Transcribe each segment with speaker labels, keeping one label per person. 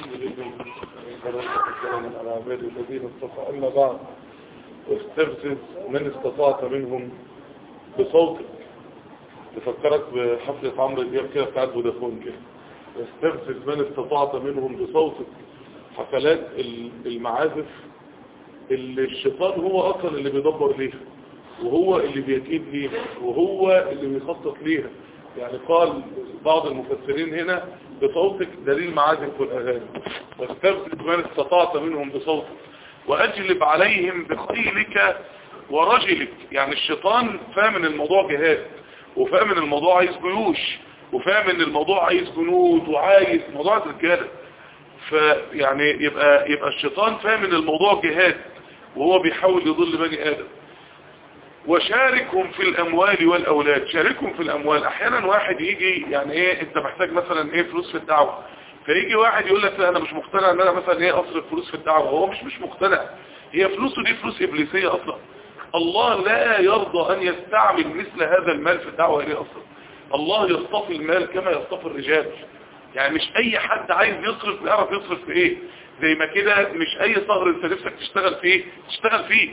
Speaker 1: والسلام على عباد الذين اصطفى أما بعد واستفزز من استطعت منهم بصوتك تفكرك بحفلة عمرو دياب كده بتاعت فودافون كده واستفزز من استطعت منهم بصوتك حفلات المعازف اللي الشيطان هو اصلا اللي بيدبر ليها وهو اللي بيكيد ليها وهو اللي بيخطط ليها يعني قال بعض المفسرين هنا بصوتك دليل معازف والاغاني واستفزز من استطعت منهم بصوتك واجلب عليهم بخيلك ورجلك يعني الشيطان فاهم ان الموضوع جهاد وفاهم ان الموضوع عايز جيوش وفاهم ان الموضوع عايز جنود وعايز موضوع رجاله فيعني يبقى يبقى الشيطان فاهم ان الموضوع جهاد وهو بيحاول يضل بني ادم وشاركهم في الاموال والاولاد شاركهم في الاموال احيانا واحد يجي يعني ايه انت محتاج مثلا ايه فلوس في الدعوه فيجي واحد يقول لك لا انا مش مقتنع ان انا مثلا ايه اصرف فلوس في الدعوه هو مش مش مقتنع هي فلوسه دي فلوس ابليسيه اصلا الله لا يرضى ان يستعمل مثل هذا المال في الدعوه اليه اصلا الله يصطفي المال كما يصطفي الرجال يعني مش اي حد عايز يصرف يعرف يصرف في ايه زي ما كده مش اي صهر انت نفسك تشتغل فيه تشتغل فيه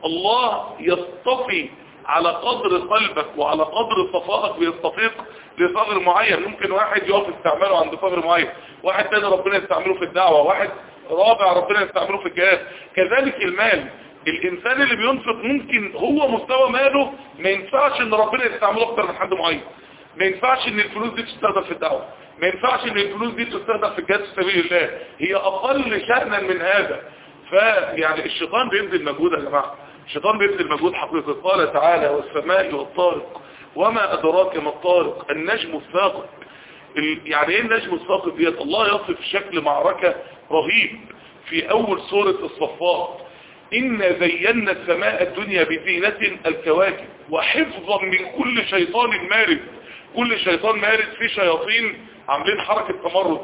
Speaker 1: الله يصطفي على قدر قلبك وعلى قدر صفائك بيستفيق لصغر معين ممكن واحد يقف استعماله عند صغر معين واحد تاني ربنا يستعمله في الدعوة واحد رابع ربنا يستعمله في الجهاد كذلك المال الانسان اللي بينفق ممكن هو مستوى ماله ما ينفعش ان ربنا يستعمله اكتر من حد معين ما ينفعش ان الفلوس دي تستخدم في الدعوة ما ينفعش ان الفلوس دي تستخدم في الجهاد في سبيل الله هي اقل شأنا من هذا فيعني الشيطان بينزل مجهود يا جماعه الشيطان بيبذل مجهود حقيقي قال تعالى والسماء والطارق وما أدراك ما الطارق النجم الثاقب يعني ايه النجم الثاقب ديت الله يصف شكل معركة رهيب في اول سورة الصفات إنا زينا السماء الدنيا بزينة الكواكب وحفظا من كل شيطان مارد كل شيطان مارد في شياطين عاملين حركة تمرد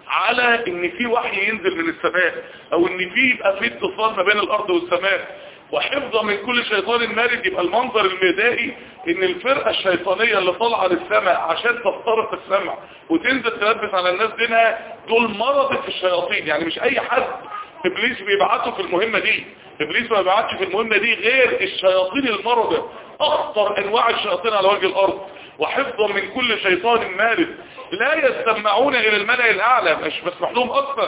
Speaker 1: على ان في وحي ينزل من السماء او ان في يبقى في اتصال ما بين الارض والسماء وحفظا من كل شيطان مارد يبقى المنظر الميدائي ان الفرقة الشيطانية اللي طالعة للسماء عشان تفترق السمع وتنزل تلبس على الناس دينها دول مرض في الشياطين يعني مش اي حد ابليس بيبعته في المهمة دي ابليس ما بيبعتش في المهمة دي غير الشياطين المرضى اخطر انواع الشياطين على وجه الارض وحفظا من كل شيطان مارد لا يستمعون الى الملأ الاعلى مش مسمح لهم اكثر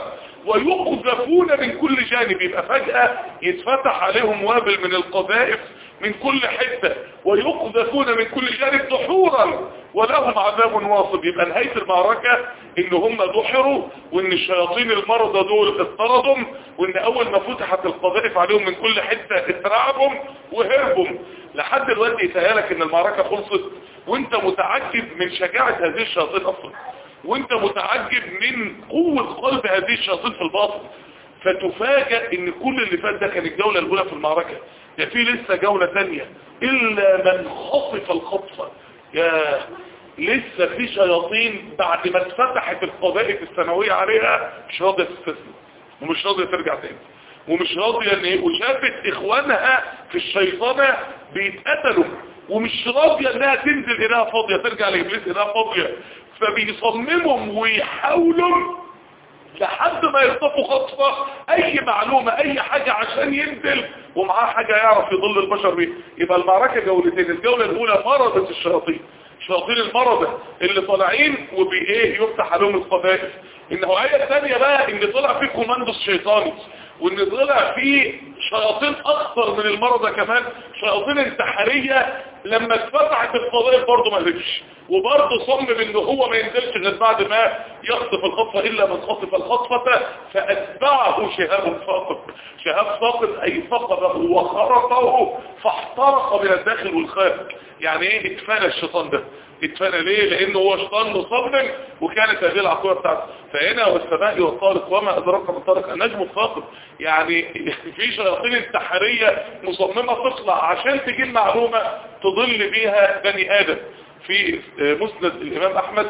Speaker 1: ويقذفون من كل جانب يبقى فجأة يتفتح عليهم وابل من القذائف من كل حتة ويقذفون من كل جانب دحورا ولهم عذاب واصب يبقى نهاية المعركة ان هم دحروا وان الشياطين المرضى دول اضطردوا وان اول ما فتحت القذائف عليهم من كل حتة اترعبهم وهربوا لحد دلوقتي يتهيالك ان المعركة خلصت وانت متعجب من شجاعة هذه الشياطين اصلا وانت متعجب من قوة قلب هذه الشياطين في الباطن فتفاجأ ان كل اللي فات ده كان الجولة الاولى في المعركة يا في لسه جولة ثانية الا من خطف الخطفة يا لسه في شياطين بعد ما اتفتحت القذائف السنوية عليها مش راضية تستسلم ومش راضية ترجع تاني ومش راضية ان ايه وشافت اخوانها في الشيطانة بيتقتلوا ومش راضية انها تنزل ايدها فاضية ترجع لابليس ايدها فاضية فبيصممهم ويحاولوا لحد ما يخطفوا خطفة اي معلومة اي حاجة عشان ينزل ومعاه حاجة يعرف يضل البشر بيه يبقى المعركة جولتين الجولة الاولى مرضت الشياطين الشياطين المرضى اللي طالعين وبايه يفتح عليهم القذائف النوعية الثانية بقى ان طلع فيه كوماندوس شيطاني وان طلع فيه شياطين اكثر من المرضى كمان شياطين انتحارية لما اتفتحت القضايا برضه ما هربش وبرضه صمم ان هو ما ينزلش غير بعد ما يخطف الخطفة الا من خطف الخطفة فاتبعه شهاب ثاقب شهاب ثاقب اي ثقبه وخرطه فاحترق من الداخل والخارج يعني ايه اتفنى الشيطان ده اتفنى ليه لانه هو شيطان مصمم وكانت هذه العقوبة بتاعته فهنا والسماء والطارق وما ادراك ما الطارق النجم الثاقب يعني في شياطين انتحارية مصممة تطلع عشان تجيب معلومة تضل بيها بني ادم في مسند الامام احمد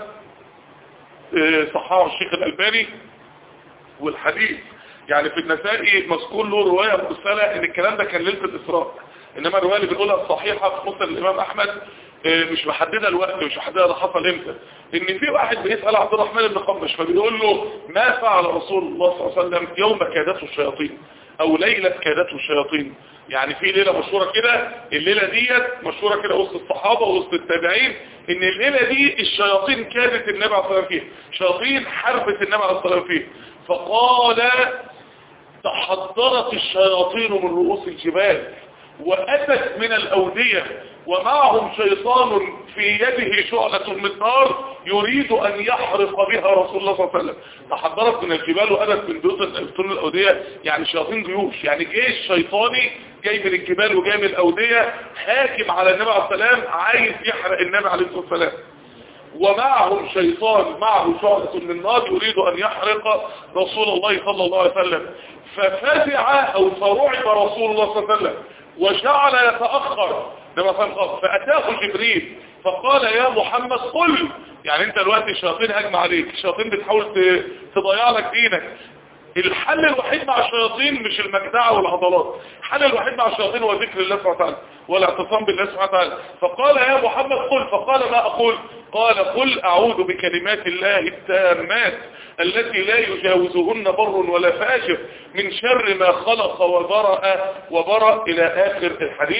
Speaker 1: صححه الشيخ الالباني والحديث يعني في النسائي مذكور له رواية مرسلة ان الكلام ده كان ليلة الاسراء انما الرواية اللي بنقولها الصحيحة في مسند الامام احمد مش محددة الوقت مش محددة ده حصل امتى ان في واحد بيسأل عبد الرحمن بن قمش فبيقول له ما فعل رسول الله صلى الله عليه وسلم يوم كادته الشياطين او ليلة كادته الشياطين يعني في ليلة مشهورة كده الليلة ديت مشهورة كده وسط الصحابة وسط التابعين ان الليلة دي الشياطين كادت النبي عليه الصلاة والسلام فيها شياطين حربت النبي عليه الصلاة والسلام فيها فقال تحضرت الشياطين من رؤوس الجبال وأتت من الأودية ومعهم شيطان في يده شعلة من نار يريد أن يحرق بها رسول الله صلى الله عليه وسلم تحضرت من الجبال وأتت من بطون الأودية يعني شياطين جيوش يعني جيش شيطاني جاي من الجبال وجاي من الأودية حاكم على النبي عليه السلام عايز يحرق النبي عليه الصلاة والسلام ومعهم شيطان معه شعلة من نار يريد أن يحرق رسول الله صلى الله عليه وسلم ففزع أو فرعب رسول الله صلى الله عليه وسلم وجعل يتأخر لما فأتاه جبريل فقال يا محمد قل يعني انت دلوقتي الشياطين هجم عليك الشياطين بتحاول تضيع لك دينك الحل الوحيد مع الشياطين مش المجدعة والعضلات الحل الوحيد مع الشياطين هو ذكر الله سبحانه وتعالى والاعتصام بالله سبحانه وتعالى فقال يا محمد قل فقال ما أقول قال قل أعوذ بكلمات الله التامات التي لا يجاوزهن بر ولا فاجر من شر ما خلق وبرأ وبرأ إلى آخر الحديث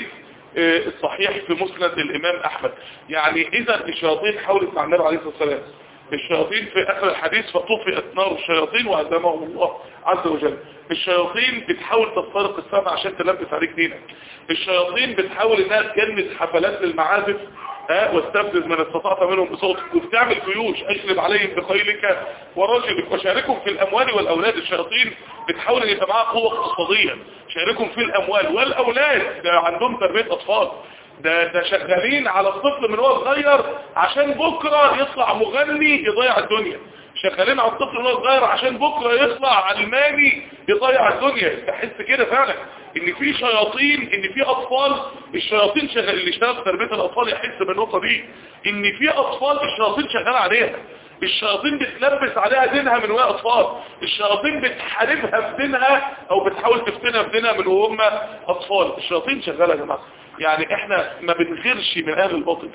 Speaker 1: الصحيح في مسند الإمام أحمد يعني إذا الشياطين حاولت مع النبي عليه الصلاة والسلام الشياطين في آخر الحديث فطفئت نار الشياطين وهزمهم الله عز وجل الشياطين بتحاول تخترق السماء عشان تلبس عليك دينك الشياطين بتحاول انها تجند حفلات للمعازف ها واستفزز من استطعت منهم بصوتك وبتعمل جيوش اجلب عليهم بخيلك ورجلك وشاركهم في الاموال والاولاد الشياطين بتحاول ان يبقى معاها قوه اقتصاديه شاركهم في الاموال والاولاد ده عندهم تربيه اطفال ده ده شغالين على الطفل من هو صغير عشان بكره يطلع مغني يضيع الدنيا شغالين على الطفل من هو صغير عشان بكره يطلع علماني يضيع الدنيا تحس كده فعلا ان في شياطين ان في اطفال الشياطين شغال اللي اشتغل في تربيه الاطفال يحس بالنقطه دي ان في اطفال الشياطين شغال عليها الشياطين بتلبس عليها دينها من وهي اطفال الشياطين بتحاربها في دينها او بتحاول تفتنها في دينها من وهم اطفال الشياطين شغاله يا جماعه يعني احنا ما بنغيرش من اهل الباطل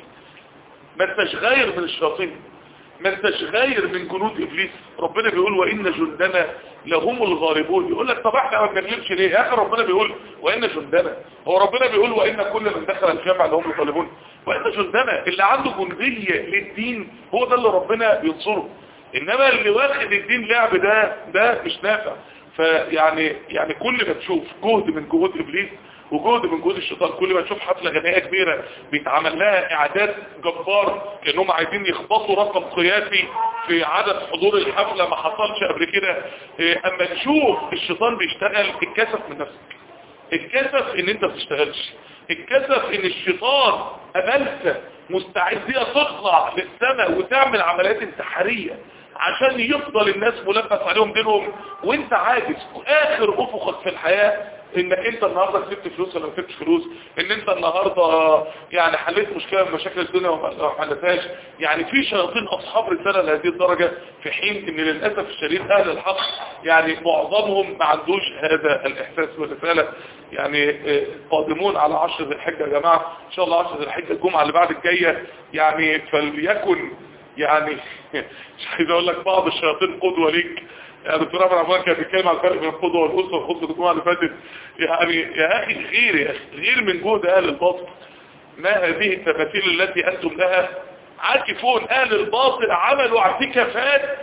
Speaker 1: ما انتش غاير من الشياطين ما انتش غاير من جنود ابليس ربنا بيقول وان جندنا لهم الغالبون يقول لك طب احنا ما بنغيرش ليه يا اخي ربنا بيقول وان جندنا هو ربنا بيقول وان كل من دخل الجامع لهم الغالبون وان جندنا اللي عنده جنديه للدين هو ده اللي ربنا بينصره انما اللي واخد الدين لعب ده ده مش نافع فيعني يعني كل ما تشوف جهد من جهود ابليس وجهد من جهود الشيطان كل ما تشوف حفلة غنائية كبيرة بيتعمل لها اعداد جبار كانهم عايزين يخبطوا رقم قياسي في عدد حضور الحفلة ما حصلش قبل كده اما تشوف الشيطان بيشتغل اتكسف من نفسك اتكسف ان انت ما بتشتغلش اتكسف ان الشيطان املسة مستعدية تطلع للسماء وتعمل عمليات انتحارية عشان يفضل الناس ملبس عليهم دينهم وانت عاجز اخر افقك في الحياة انك انت النهاردة كسبت فلوس ولا ما كسبتش فلوس ان انت النهاردة يعني حليت مشكلة من مشاكل الدنيا وما حلتهاش يعني في شياطين اصحاب رسالة لهذه الدرجة في حين ان للأسف الشديد اهل الحق يعني معظمهم ما عندوش هذا الاحساس والرسالة يعني قادمون على عشر ذي الحجة يا جماعة ان شاء الله عشر ذي الحجة الجمعة اللي بعد الجاية يعني فليكن يعني مش عايز اقول لك بعض الشياطين قدوة ليك يا دكتور عمر عمار كان بيتكلم على الفرق بين القدوة والأسوة في خطبة الجمعة اللي فاتت يعني يا أخي غير يا أخي غير من جهد أهل الباطل ما هذه التماثيل التي أنتم لها عاكفون أهل الباطل عملوا اعتكافات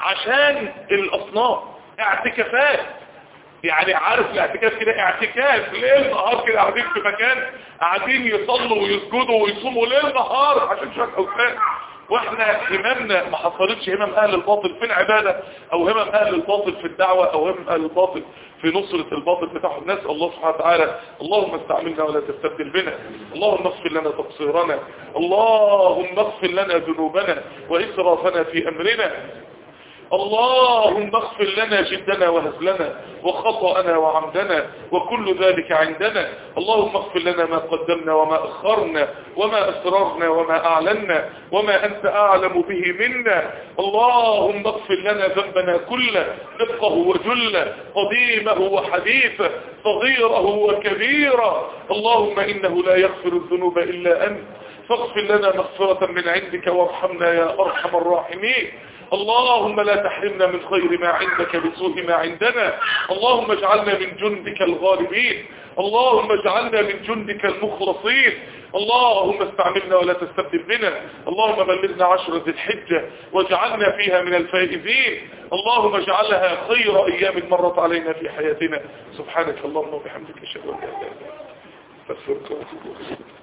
Speaker 1: عشان الأصنام اعتكافات يعني عارف الاعتكاف كده اعتكاف ليل نهار كده قاعدين في مكان قاعدين يصلوا ويسجدوا ويصوموا ليل نهار عشان شويه اوثان واحنا هممنا ما حصلتش همم اهل الباطل في العبادة او همم اهل الباطل في الدعوة او همم اهل الباطل في نصرة الباطل بتاعهم نسأل الله سبحانه وتعالى اللهم استعملنا ولا تستبدل بنا اللهم اغفر لنا تقصيرنا اللهم اغفر لنا ذنوبنا وإسرافنا في أمرنا اللهم اغفر لنا جدنا وهزلنا وخطأنا وعمدنا وكل ذلك عندنا اللهم اغفر لنا ما قدمنا وما أخرنا وما أسررنا وما أعلنا وما أنت أعلم به منا اللهم اغفر لنا ذنبنا كله دقه وجله قديمه وحديثه صغيره وكبيره اللهم إنه لا يغفر الذنوب إلا أنت فاغفر لنا مغفرة من عندك وارحمنا يا أرحم الراحمين اللهم لا تحرمنا من خير ما عندك بسوء ما عندنا اللهم اجعلنا من جندك الغالبين اللهم اجعلنا من جندك المخلصين اللهم استعملنا ولا تستبدل بنا اللهم بلغنا عشر ذي الحجة واجعلنا فيها من الفائزين اللهم اجعلها خير أيام مرت علينا في حياتنا سبحانك اللهم وبحمدك اشهد ان لا اله الا انت استغفرك واتوب اليك